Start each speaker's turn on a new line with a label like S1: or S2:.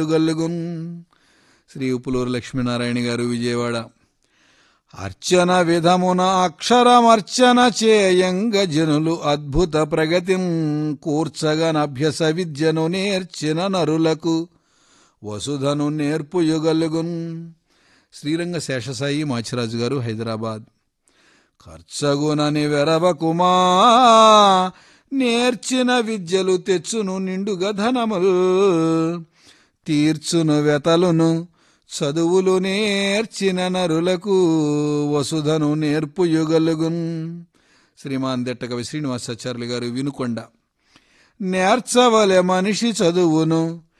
S1: గల్లుగున్ శ్రీ ఉప్పులూరు లక్ష్మీనారాయణ గారు విజయవాడ అర్చన విధమున అక్షరమర్చన చేయంగ జనులు అద్భుత ప్రగతిం కూర్చగనభ్యస విద్యను నేర్చిన నరులకు వసుధను నేర్పుయుగలుగున్ శ్రీరంగ శేషసాయి మాచిరాజు గారు హైదరాబాద్ ఖర్చగునని వెరవకుమా నేర్చిన విద్యలు తెచ్చును నిండుగా ధనములు తీర్చును వెతలును చదువులు నేర్చిన నరులకు వసుధను నేర్పు యుగలుగున్ శ్రీమాన్ దెట్టకవి శ్రీనివాసాచార్యులు గారు వినుకొండ నేర్చవలె మనిషి చదువును